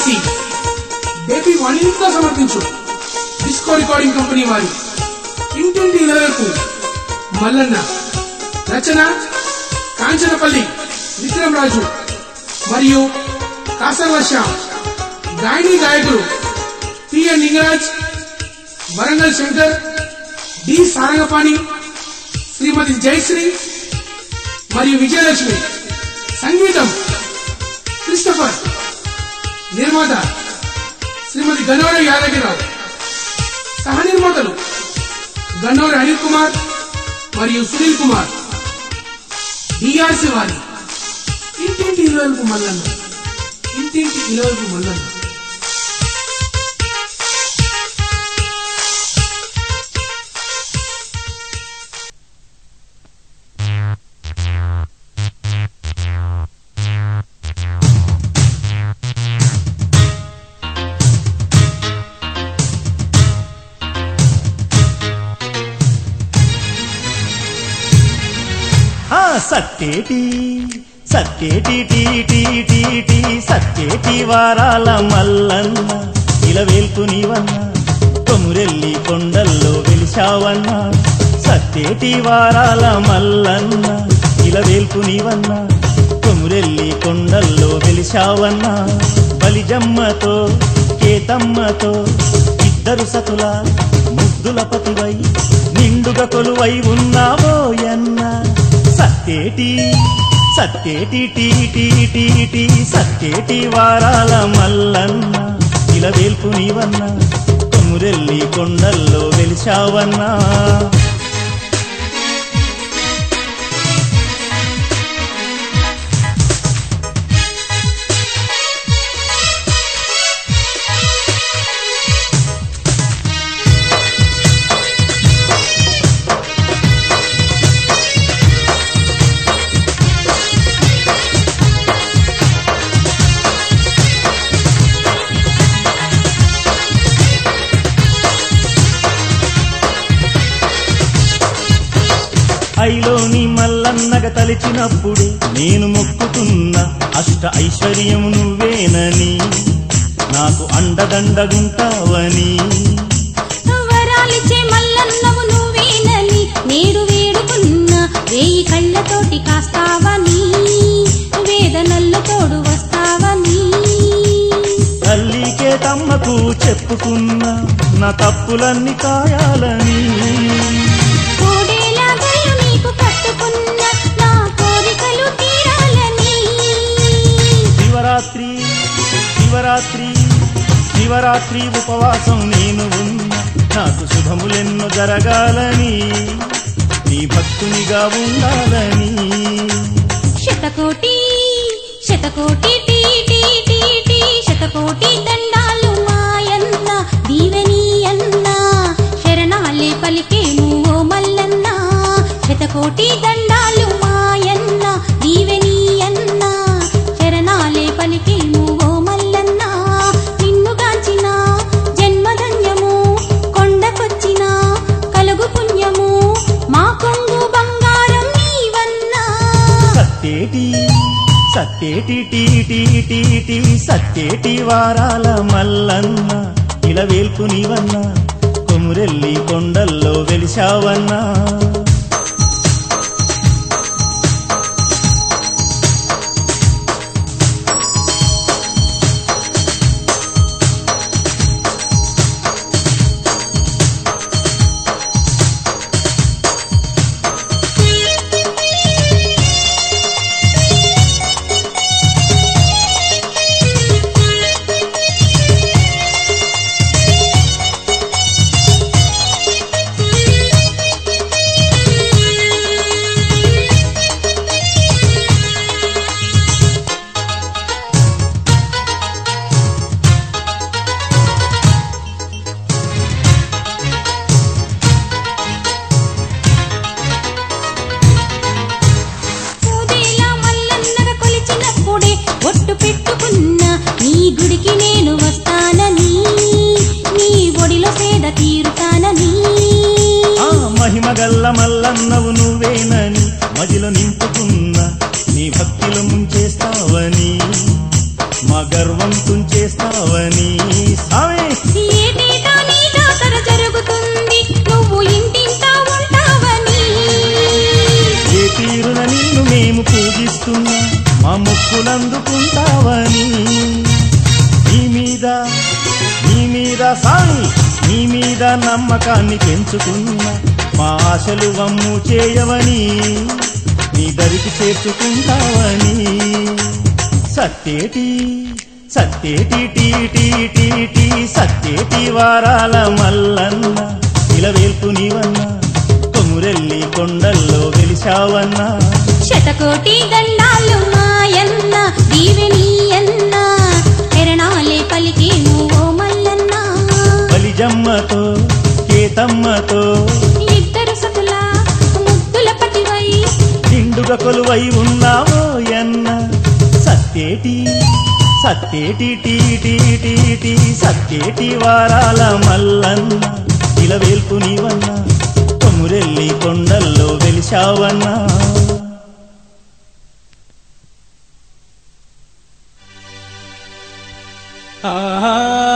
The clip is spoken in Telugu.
సి బేబీ వనితో సమర్పించు డిస్కో రికార్డింగ్ కంపెనీ వారి ఇంటింటి ఇలవైపు మల్లన్న రచన కాంచనపల్లి విక్రమ్ రాజు మరియు కాసర్ల శ్యామ్ గాయని గాయకులు పిఎన్ లింగరాజ్ వరంగల్ శంకర్ డి సారంగపాణి శ్రీమతి జయశ్రీ మరియు విజయలక్ష్మి సంగీతం క్రిస్టఫర్ నిర్మాత శ్రీమతి గన్నవర యాదగిరావు సహ నిర్మాతలు గన్నవర అనిల్ కుమార్ మరియు సునీల్ కుమార్ డిఆర్సి వారి ఇంటింటి ఇలవలకు మల్లన్న ఇంటింటి ఇలవలకు మల్లన్న ఆ సత్యేటి సత్యేటి టీ టీ టీ టీ సత్యేటి వారాల మల్లన్న ఇలవేల్పు నీవన్న కొమురెల్లి కొండల్లో వెలిశావన్న సత్యేటి వారాల మల్లన్న ఇలవేల్పు నీవన్న కొమురెల్లి కొండల్లో వెలిశావన్న బలిజమ్మతో కేతమ్మతో ఇద్దరు సతుల ముద్దుల పతివై నిండుగా కొలువై ఉన్నావోయన్న సత్యేటి సత్యేటి టీ టీ టీ టీ సత్యేటి వారాల మల్లన్న ఇలా వేల్పు నీవన్న కొమురెల్లి కొండల్లో వెలిశావన్నా ఐలోని మల్లన్నగ తలిచినప్పుడే నేను మొక్కుతున్న అష్ట ఐశ్వర్యము నువ్వేనని నాకు అండదండగుంటావని వరాలిచ్చే మల్లన్నవు నువ్వేనని నేడు వేడుకున్నా వేయి కళ్ళతోటి కాస్తావని వేదనల్లో తోడు వస్తావని తల్లికే తమ్మకు చెప్పుకున్న నా తప్పులన్నీ కాయాలని కోడేలా గల్లు నీకు కట్టుకున్న నా కోరికలు తీరాలని శివరాత్రి శివరాత్రి శివరాత్రి ఉపవాసం నేను ఉన్న నాకు శుభములెన్నో జరగాలని నీ భక్తునిగా ఉండాలని శతకోటి శతకోటి టీ టీ టీ టీ శతకోటి దండాలు మాయన్న దీవెని అన్న శరణాలే పలికేము ఓ మల్లన్న శతకోటి దండాలు మాయన్న దీవెని అన్న శరణాలే పలికేము ఓ మల్లన్న నిన్నుగాంచిన జన్మధన్యము కొండకొచ్చిన కలుగు పుణ్యము మా కొంగు బంగారం నీవన్నా సత్యేటి సత్యేటి టీ టీ టీ టీ సత్యేటి వారాల మల్లన్న ఇలా వేల్పు నీవన్నా కొమురెల్లి కొండల్లో వెలిశావన్నా పూదేలా మల్లన్నగ కొలిచినప్పుడే ఒట్టు పెట్టుకున్న నీ గుడికి నేను వస్తానని నీ ఒడిలో సేద తీరుతానని ఆ మహిమగల్ల మల్లన్నవు నువ్వేనని మదిలో నింపుకున్న నీ భక్తిలో ముంచేస్తావని మా గర్వం తుంచేస్తావని నమ్మకాన్ని పెంచుకున్నా మా ఆశలు వమ్ము చేయవని నీ దరికి చేర్చుకుంటావని సత్యేటి సత్యేటి టీ టీ టీ టీ సత్యేటి వారాల మల్లన్న ఇలవేల్పు నీవన్నా కొమురెల్లి కొండల్లో వెలిశావన్నా శతకోటి దండాలు మాయన్న దీవెనీయన్న ఎరణాలే పలికి నువ్వు మల్లన్న బలిజమ్మతో కేతమ్మతో ఇద్దరు సతుల ముద్దుల పటివై నిండుగా కొలువై ఉన్నావో ఎన్న సత్యేటి సత్యేటి టీ టీ టీ టీ సత్యేటి వారాల మల్లన్న ఇలవేల్పు నీవన్నా కొమురెల్లి కొండల్లో వెలిశావన్నా ఆహా